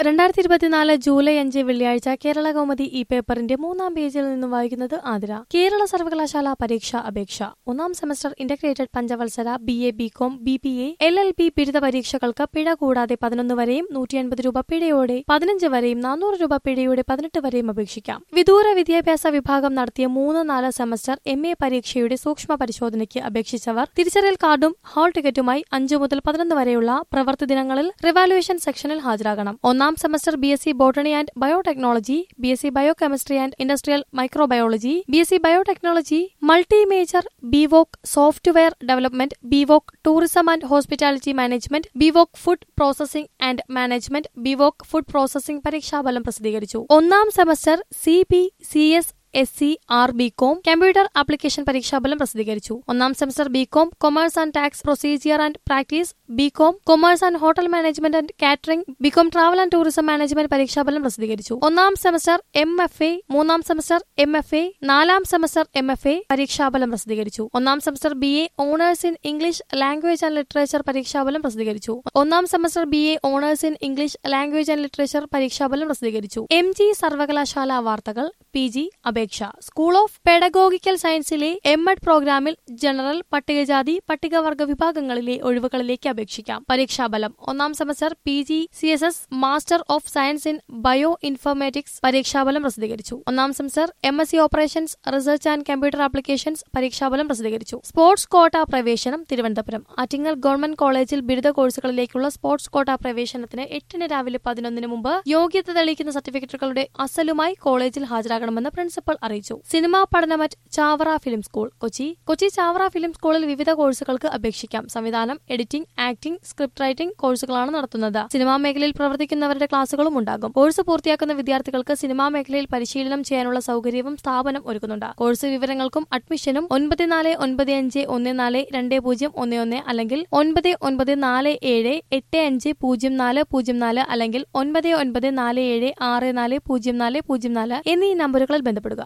രണ്ടായിരത്തി ഇരുപത്തിനാല് ജൂലൈ അഞ്ച് വെള്ളിയാഴ്ച കേരള കൗമുദി ഈ പേപ്പറിന്റെ മൂന്നാം പേജിൽ നിന്നും വായിക്കുന്നത് ആതിര കേരള സർവകലാശാല പരീക്ഷ അപേക്ഷ ഒന്നാം സെമസ്റ്റർ ഇന്റഗ്രേറ്റഡ് പഞ്ചവത്സര B A B com B P A L L B ബിരുദ പരീക്ഷകൾക്ക് പിഴ കൂടാതെ പതിനൊന്ന് വരെയും നൂറ്റി അൻപത് രൂപ പിഴയോടെ പതിനഞ്ച് വരെയും നാനൂറ് രൂപ പിഴയോടെ പതിനെട്ട് വരെയും അപേക്ഷിക്കാം വിദൂര വിദ്യാഭ്യാസ വിഭാഗം നടത്തിയ മൂന്ന് നാല് സെമസ്റ്റർ എം എ പരീക്ഷയുടെ സൂക്ഷ്മ പരിശോധനയ്ക്ക് അപേക്ഷിച്ചവർ തിരിച്ചറിയൽ കാർഡും ഹാൾ ടിക്കറ്റുമായി അഞ്ചു മുതൽ പതിനൊന്ന് വരെയുള്ള പ്രവൃത്തി ദിനങ്ങളിൽ റിവാലുവേഷൻ സെക്ഷനിൽ ഹാജരാകണം ഒന്നാം semester B S C botany and biotechnology B S C biochemistry and industrial microbiology B S C biotechnology multi major B voc software development B voc tourism and hospitality management B voc food processing and management B voc food processing പരീക്ഷാഫലം പ്രസിദ്ധീകരിച്ചു ഒന്നാം semester C B C S S C R B com computer application പരീക്ഷാഫലം പ്രസിദ്ധീകരിച്ചു ഒന്നാം semester B com commerce and tax procedure and practice B com commerce and hotel management and catering B com travel and tourism management പരീക്ഷാഫലം പ്രസിദ്ധീകരിച്ചു ഒന്നാം semester M F A മൂന്നാം semester M F A നാലാം semester M F A പരീക്ഷാഫലം പ്രസിദ്ധീകരിച്ചു ഒന്നാം semester B A honours in English language and literature പരീക്ഷാഫലം പ്രസിദ്ധീകരിച്ചു ഒന്നാം semester B A honours in English language and literature പരീക്ഷാഫലം പ്രസിദ്ധീകരിച്ചു എം ജി സർവകലാശാല വാർത്തകൾ പി ജി അപേക്ഷ സ്കൂൾ ഓഫ് പെഡഗോഗിക്കൽ സയൻസിലെ എം എഡ് പ്രോഗ്രാമിൽ ജനറൽ പട്ടികജാതി പട്ടികവർഗ വിഭാഗങ്ങളിലെ ഒഴിവുകളിലേക്ക് അപേക്ഷിക്കാം പരീക്ഷാഫലം ഒന്നാം semester P G C S S master of science in bio informatics പരീക്ഷാഫലം പ്രസിദ്ധീകരിച്ചു ഒന്നാം semester M S C operations research and computer applications പരീക്ഷാഫലം പ്രസിദ്ധീകരിച്ചു സ്പോർട്സ് കോട്ട പ്രവേശനം തിരുവനന്തപുരം ആറ്റിങ്ങൽ ഗവൺമെന്റ് കോളേജിൽ ബിരുദ കോഴ്സുകളിലേക്കുള്ള സ്പോർട്സ് കോട്ട പ്രവേശനത്തിന് എട്ടിന് രാവിലെ പതിനൊന്നിന് മുമ്പ് യോഗ്യത തെളിയിക്കുന്ന സർട്ടിഫിക്കറ്റുകളുടെ അസലുമായി കോളേജിൽ ഹാജരാകണമെന്ന് പ്രിൻസിപ്പൽ അറിയിച്ചു സിനിമാ പഠനം at Chavara film school Kochi Kochi Chavara film സ്കൂളിൽ വിവിധ കോഴ്സുകൾക്ക് അപേക്ഷിക്കാം സംവിധാനം എഡിറ്റിംഗ് ആക്ടിംഗ് സ്ക്രിപ്റ്റ് റൈറ്റിംഗ് കോഴ്സുകളാണ് നടത്തുന്നത് സിനിമാ മേഖലയിൽ പ്രവർത്തിക്കുന്നവരുടെ ക്ലാസുകളും ഉണ്ടാകും കോഴ്സ് പൂർത്തിയാക്കുന്ന വിദ്യാർത്ഥികൾക്ക് സിനിമാ മേഖലയിൽ പരിശീലനം ചെയ്യാനുള്ള സൗകര്യവും സ്ഥാപനം ഒരുക്കുന്നുണ്ട് കോഴ്സ് വിവരങ്ങൾക്കും അഡ്മിഷനും ഒൻപത് നാല് ഒൻപത് അഞ്ച് ഒന്ന് നാല് രണ്ട് പൂജ്യം ഒന്ന് ഒന്ന് അല്ലെങ്കിൽ ഒൻപത് ഒൻപത് നാല് ഏഴ് എട്ട് അഞ്ച് പൂജ്യം നാല് പൂജ്യം നാല് അല്ലെങ്കിൽ ഒൻപത് ഒൻപത് നാല് ഏഴ് ആറ് നാല് പൂജ്യം നാല് പൂജ്യം നാല് എന്നീ നമ്പറുകളിൽ ബന്ധപ്പെടുക